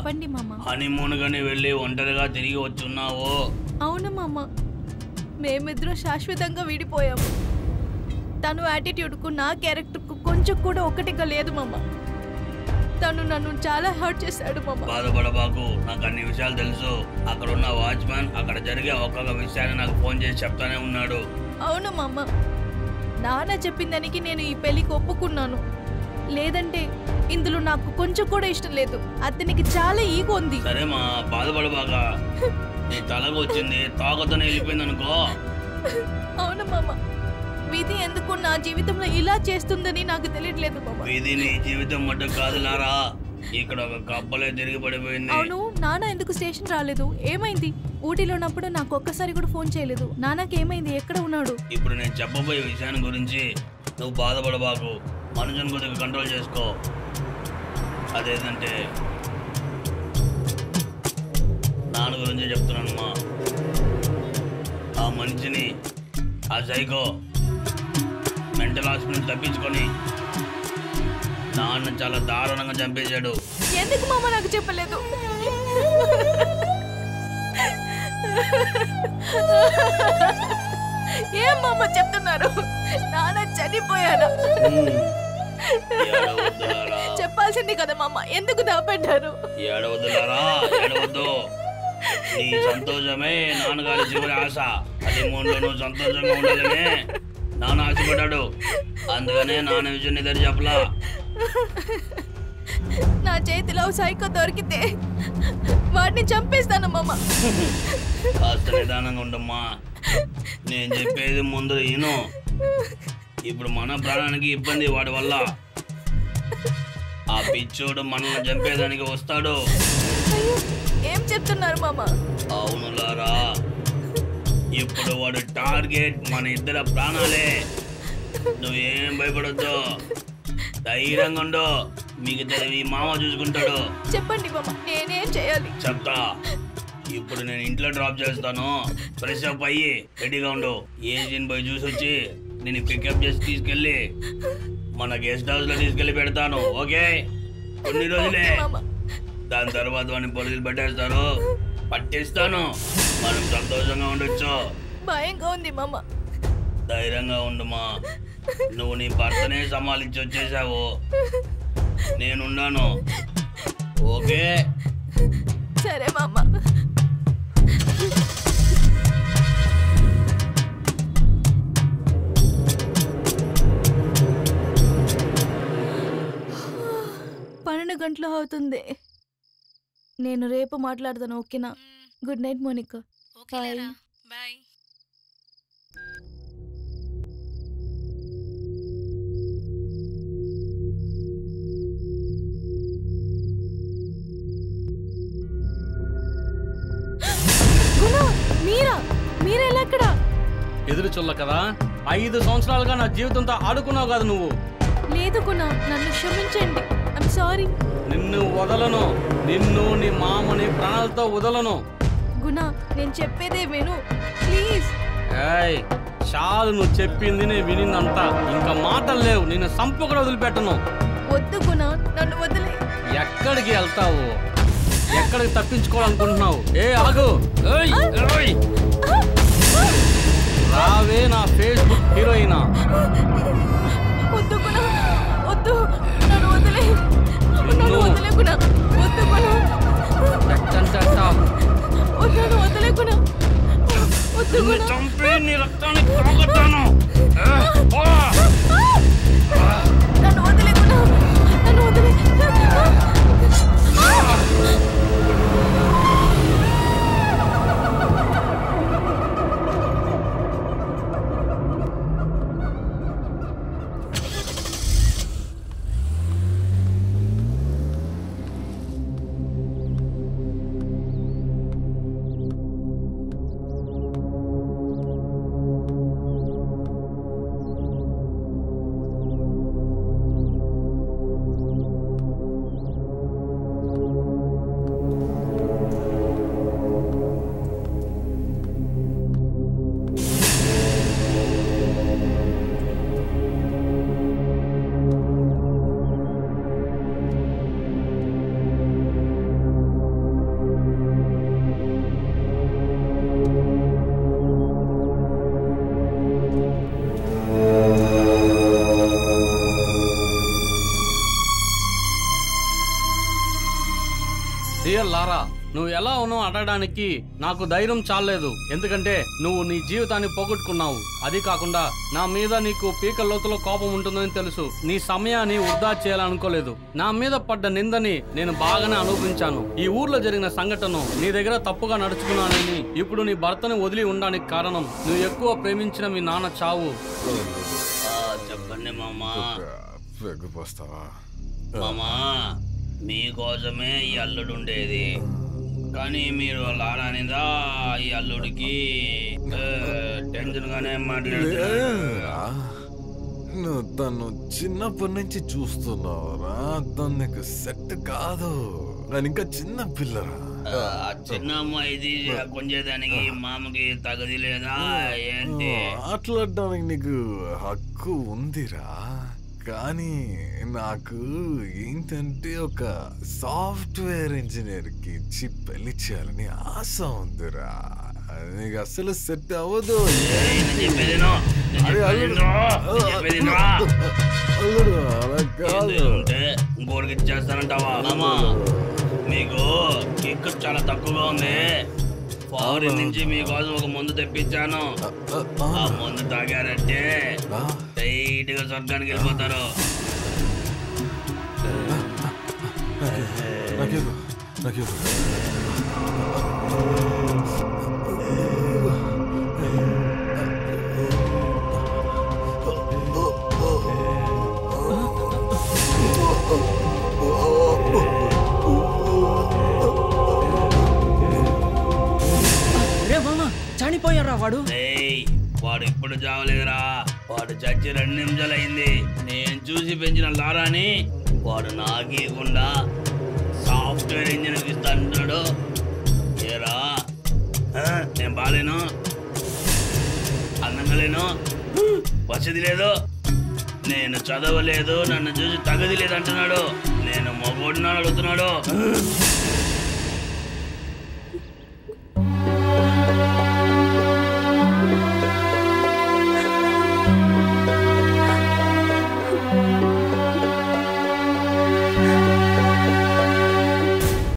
చెప్పండి మామ హనీమూన్ గని వెళ్ళి ఒంటరిగా తిరిగి వచ్చున్నావు అవును మామ మేమిద్దరం శాశ్వతంగా విడిపోయాము తను యాటిట్యూడ్కు నా క్యారెక్టర్కు కొంచెం కూడా ఒకటిగా లేదు మామ తను నన్ను చాలా హర్ట్ చేశాడు మామ బాధపడబాకు నాకు అన్ని విషయాలు తెలుసు అక్కడ ఉన్న వాచ్మెన్ అక్కడ జరిగే ఒక్కొక్క విషయాన్ని నాకు ఫోన్ చేసి చెప్తానే ఉన్నాడు అవును మామ నాన్న చెప్పిన దానికి నేను ఈ పెళ్లికి ఒప్పుకున్నాను లేదంటే ఇందులో నాకు కొంచెం కూడా ఇష్టం లేదు అతనికి చాలా ఈగో ఉంది సరే మా బాధపడబాక నీ తలకు వచ్చింది తాగుతూనే వెళ్ళిపోయింది అనుకో అవును మామ విధి ఎందుకు నా జీవితంలో ఇలా చేస్తుందని నాకు తెలియట్లేదు మామ ఇది నీ జీవితం మట్టు కాదు లారా ఇక్కడ ఒక కప్పలే తిరిగి పడిపోయింది అవును నాన్న ఎందుకు స్టేషన్ రాలేదు ఏమైంది ఊటీలో ఉన్నప్పుడు నాకు ఒక్కసారి కూడా ఫోన్ చేయలేదు నాన్నకి ఏమైంది ఎక్కడ ఉన్నాడు ఇప్పుడు నేను చెప్పబోయే విషయాన్ని గురించి నువ్వు బాధపడబాకు మనుషుని కొద్దిగా కంట్రోల్ చేసుకో అదేంటంటే నాన్న గురించి చెప్తున్నాను మా ఆ మనిషిని ఆ సైకో మెంటల్ హాస్పిటల్ తప్పించుకొని నాన్న చాలా దారుణంగా చంపేశాడు ఎందుకు మామ నాకు చెప్పలేదు ఏం మామ చెప్తున్నారు నాన్న చనిపోయారా ఏడవద్దులారా చెప్పాల్సింది కదా మామ ఎందుకు దాపెట్టారు ఏడవద్దులారా ఏడవద్దు నీ సంతోషమే నాన్నగారి చివరి ఆశ అది మూడులో నువ్వు సంతోషంగా ఉండాలనే నాన్న ఆశపడ్డాడు అందుకనే నాన్న విషయం ఇద్దరు చెప్పలా నా చేతిలో సైకో దొరికితే వాడిని చంపేస్తాను మామ కాస్త నిదానంగా ఉండమ్మా నేను చెప్పేది ముందు ఈను ఇప్పుడు మన ప్రాణానికి ఇబ్బంది వాడి వల్ల ఆ పిచ్చోడు మనల్ని చంపేదానికి వస్తాడు అయ్యో, ఏం చెప్తున్నారు మామ అవునులారా ఇప్పుడు వాడు టార్గెట్ మన ఇద్దరు ప్రాణాలే నువ్వేం భయపడొద్దు ధైర్యంగా ఉండు మిగతా ఈ మామ చూసుకుంటాడు చెప్పండి మామ నేనేం చేయాలి చెప్తా ఇప్పుడు నేను ఇంట్లో డ్రాప్ చేస్తాను ఫ్రెష్ అప్ అయ్యి రెడీగా ఉండు ఏజెంట్ పోయి చూసి వచ్చి నేను పికప్ చేసి తీసుకెళ్ళి మన గెస్ట్ హౌస్ లో తీసుకెళ్ళి పెడతాను ఓకే కొన్ని రోజులే ఓకే మామ దాని తర్వాత వాడిని పోలీసులు పెట్టేస్తారు పట్టిస్తాను మనం సంతోషంగా ఉండొచ్చు భయంగా ఉంది మామ ధైర్యంగా ఉండుమా నువ్వు నీ భర్తనే సమాలించి వచ్చేసావు నేనున్నాను ఓకే సరే మామ పన్నెండు గంటలు అవుతుంది నేను రేపు మాట్లాడతాను ఓకేనా గుడ్ నైట్ మోనికా ఓకే లేరా బాయ్ గుణ మీరా మీరా ఎలా ఎక్కడ ఎదురు చుల్ల కదా ఐదు సంవత్సరాలుగా నా జీవితంతో ఆడుకున్నావు కదా నువ్వు లేదు గుణ నన్ను క్షమించండి ఐమ్ సారీ నిన్ను వదలను నిన్ను నీ మామని ప్రాణాలతో వదలను గుణ నేను చెప్పేదే విను ప్లీజ్ ఏయ్ చాలు నువ్వు చెప్పింది నేను వినిందంతా ఇంకా మాటలు లేవు నిన్ను సంపు కూడా వదిలిపెట్టను వద్దు గుణ నన్ను వదిలే ఎక్కడికి వెళ్తావు ఎక్కడికి తప్పించుకోవాలనుకుంటున్నావు ఏ ఆగు ఏయ్, ఏయ్. రావే నా ఫేస్బుక్ హీరోయినా వద్దు గుణ వద్దు నన్ను వదిలే నన్ను నిన్ను- వదిలే గుణ వద్దు గుణ ఎట్టంటంట. వద్దు నన్ను వదిలే గుణ వద్దు నిన్ను గుణ చంపి నీ రక్తాన్ని తాగుతాను ఏ, పో. నన్ను వదిలే గుణ నన్ను వదిలే డియర్ లారా నువ్వు ఎలా ఉన్నావు అడగడానికి నాకు ధైర్యం చాలేదు ఎందుకంటే నువ్వు నీ జీవితాన్ని పోగొట్టుకున్నావు అది కాకుండా నా మీద నీకు పీక లోతులో కోపం ఉంటుందని తెలుసు నీ సమయాన్ని వృధా చేయాలనుకోలేదు నా మీద పడ్డ నిందని నేను బాగానే అనుభవించాను ఈ ఊర్లో జరిగిన సంఘటన నీ దగ్గర తప్పుగా నడుచుకున్నానని ఇప్పుడు నీ భర్తని వదిలి ఉండడానికి కారణం నువ్వు ఎక్కువ ప్రేమించిన మీ నాన్న చావు ఆ, చెప్పండి మామా పెగ్గుపోస్తావా మామా మీకోసమే ఈ అల్లుడు ఉండేది కానీ మీరు లారానిదా ఈ అల్లుడికి టెన్షన్ గానే మాట్లాడుతున్నారు లేదురా. నువ్వు తను చిన్నప్పటి నుంచి చూస్తున్నావురా తను నీకు సెట్ కాదు కానీ ఇంకా చిన్న పిల్లరా ఆ చిన్న అమ్మాయి తీసి కొంచేదానికి మామకి తగది లేదా ఏంటి ఆటలాడడానికి నీకు హక్కు ఉందిరా కానీ నాకు ఏంటంటే ఒక సాఫ్ట్వేర్ ఇంజనీర్ కి ఇచ్చి పెళ్లి చేయాలని ఆశ ఉందిరా అది నీకు అసలు సెట్ అవ్వదు ఏయ్, నేను చెప్పేది విను. నేను అరే, చెప్పేది అల్లుడు. విను. నేను చెప్పేది వినురా. అల్లుడు అలా కాదు ఏంది అంటే ఇంకోటికి ఇచ్చేస్తానంటావా మామా మీకు కిక్ చాలా తక్కువగా ఉంది ఫారిన్ నుంచి మీకోసం ఒక మందు తెప్పించాను ఆ, ఆ ఆ, మందు తాగారంటే ఆ. టైట్ గా స్వర్గానికి వెళ్ళిపోతారు నాకేదో నాకేదో రే మామ చనిపోయారా వాడు ఏయ్ వాడు ఇప్పుడు చావలేదురా వాడు చచ్చి రెండు నిమిషాలు అయింది నేను చూసి పెంచిన లారాని వాడు నాకీయకుండా సాఫ్ట్వేర్ ఇంజనీర్ ఇస్తా అంటున్నాడు ఏరా ఆ, నేను బాలేను అందంగా లేను వసతి లేదు నేను చదవలేదు నన్ను చూసి తగది లేదు అంటున్నాడు నేను మగోడిని అడుగుతున్నాడు